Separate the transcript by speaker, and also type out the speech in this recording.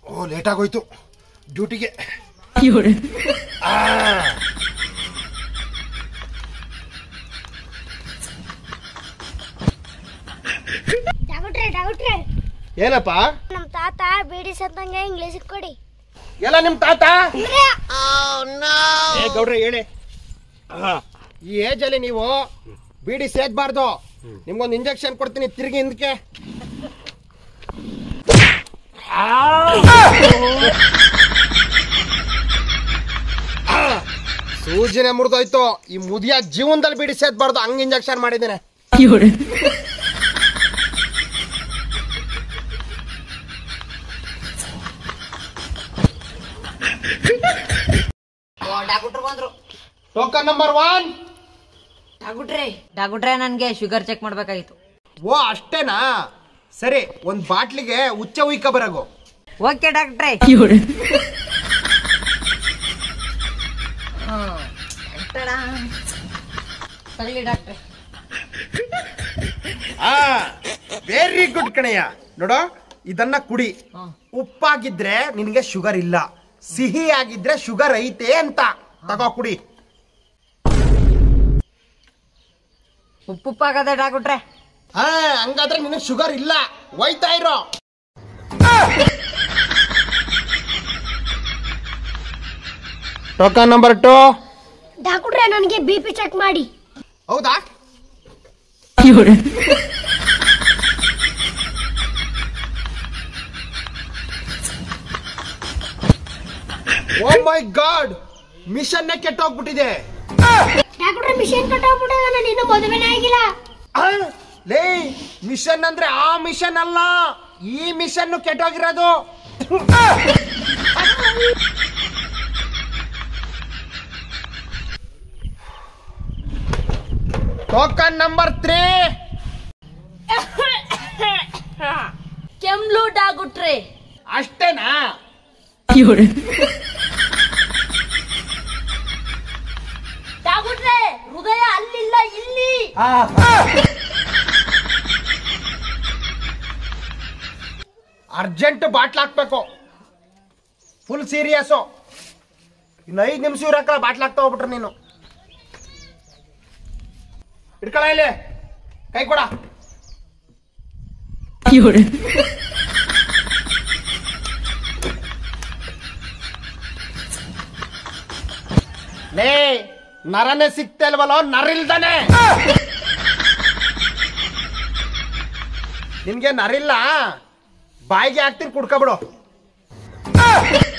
Speaker 1: ಓ late ಆಗೋಯ್ತು ಡ್ಯೂಟಿಗೆ
Speaker 2: ಡಾಕ್ಟ್ರೆ ಡಾಕ್ಟ್ರೆ
Speaker 1: ಏನಪ್ಪ
Speaker 2: ನಮ್ ತಾತ ಬೀಡಿ ಸತ್ತಂಗೆ ಇಂಗ್ಲೀಷ್ ಕೊಡಿ
Speaker 1: ಎಲ್ಲ ನಿಮ್ ತಾತ ಏ ಗೌಡ್ರೆ ಹೇಳಿ ಈ ಏಜ್ ಅಲ್ಲಿ ನೀವು ಬೀಡಿ ಸೇದ್ಬಾರ್ದು ನಿಮ್ಗೊಂದು ಇಂಜೆಕ್ಷನ್ ಕೊಡ್ತೀನಿ ತಿರುಗಿ ಹಿಂದಕ್ಕೆ ಸೂಜಿನೇ ಮುರಿದೋಯ್ತು ಈ ಮುದಿಯ ಜೀವನದಲ್ಲಿ ಬೀಡಿ ಸೇದ್ಬಾರ್ದು ಹಂಗ್ ಇಂಜೆಕ್ಷನ್ ಮಾಡಿದ್ದೇನೆ
Speaker 3: ಡಾಕ್ಟ್ರು ಬಂದ್ರು
Speaker 1: ಟೋಕನ್ ನಂಬರ್ ಒನ್
Speaker 3: ಡಾಕ್ಟ್ರೆ ಡಾಕ್ಟ್ರೆ ನನ್ಗೆ ಶುಗರ್ ಚೆಕ್ ಮಾಡ್ಬೇಕಾಗಿತ್ತು
Speaker 1: ಓ ಅಷ್ಟೇನಾ ಸರಿ ಒಂದ್ ಬಾಟ್ಲಿಗೆ ಉಚ್ಚ ಉಯ್ಕ ಬರಗು
Speaker 3: ಓಕೆ ಡಾಕ್ಟ್ರೆ ತಗೊಳ್ಳಿ ಡಾಕ್ಟ್ರೆ
Speaker 1: ಆ ವೆರಿ ಗುಡ್ ಕಣಯ್ಯ ನೋಡೋ ಇದನ್ನ ಕುಡಿ ಉಪ್ಪಾಗಿದ್ರೆ ನಿನಗೆ ಶುಗರ್ ಇಲ್ಲ ಸಿಹಿ ಆಗಿದ್ರೆ ಶುಗರ್ ಐತೆ ಅಂತ ತಗೋ ಕುಡಿ
Speaker 3: ಉಪ್ಪುಪ್ಪಾಗದೆ ಡಾಕ್ಟ್ರೆ
Speaker 1: ಹಾ ಹಂಗಾದ್ರೆ ನಿನಗೆ ಶುಗರ್ ಇಲ್ಲ ಒಯ್ತಾ ಇರೋ ಟೋಕನ್ ನಂಬರ್ ಟು
Speaker 2: ಡಾಕ್ಟ್ರೆ ನನಗೆ ಬಿ ಪಿ ಚೆಕ್ ಮಾಡಿ
Speaker 1: ಹೌದಾ ಓ ಮೈ ಗಾಡ್ ಮಿಷನ್ ಕೆಟ್ಟೋಗ್ಬಿಟ್ಟಿದೆ
Speaker 2: ಡಾಕ್ಟ್ರೆ ಮಿಷನ್ ಕಟ್ಟೋಗ್ಬಿಟ್ಟದ ನಾನು ಇನ್ನೂ ಮದುವೆನೇ ಆಗಿಲ್ಲ
Speaker 1: ಆ, ಲೇ ಮಿಷನ್ ಅಂದ್ರೆ ಆ ಮಿಷನ್ ಅಲ್ಲ ಈ ಮಿಷನ್ ಕೆಟ್ಟೋಗಿರೋದು ಟೋಕನ್ ನಂಬರ್ ತ್ರೀ
Speaker 2: ಕೆಮ್ಲು ಡಾಕ್ಟ್ರೆ
Speaker 1: ಅಷ್ಟೇನಾ
Speaker 2: ಡಾಕ್ಟ್ರೆ ಹೃದಯ ಅಲ್ಲಿಲ್ಲ ಇಲ್ಲಿ
Speaker 1: ಅರ್ಜೆಂಟ್ ಬಾಟ್ಲ್ ಹಾಕ್ಬೇಕು ಫುಲ್ ಸೀರಿಯಸ್ಸು ಇನ್ನು ಐದು ನಿಮಿಷ ಇರಕ್ಕ ಬಾಟ್ಲ್ ಹಾಕ್ತಾ ಹೋಗ್ಬಿಟ್ರೆ ನೀನು ಇಟ್ಕೊಳ ಇಲ್ಲಿ ಕೈ ಕೊಡ ಲೇ ನರನೇ ಸಿಗ್ತಾ ಇಲ್ವಲ್ಲೋ ನರಿಲ್ದಾನೆ ನಿನ್ಗೆ ನರಿಲ್ಲ ಬಾಯಿಗೆ ಹಾಕ್ತೀನಿ ಕುಡ್ಕೊಬಿಡು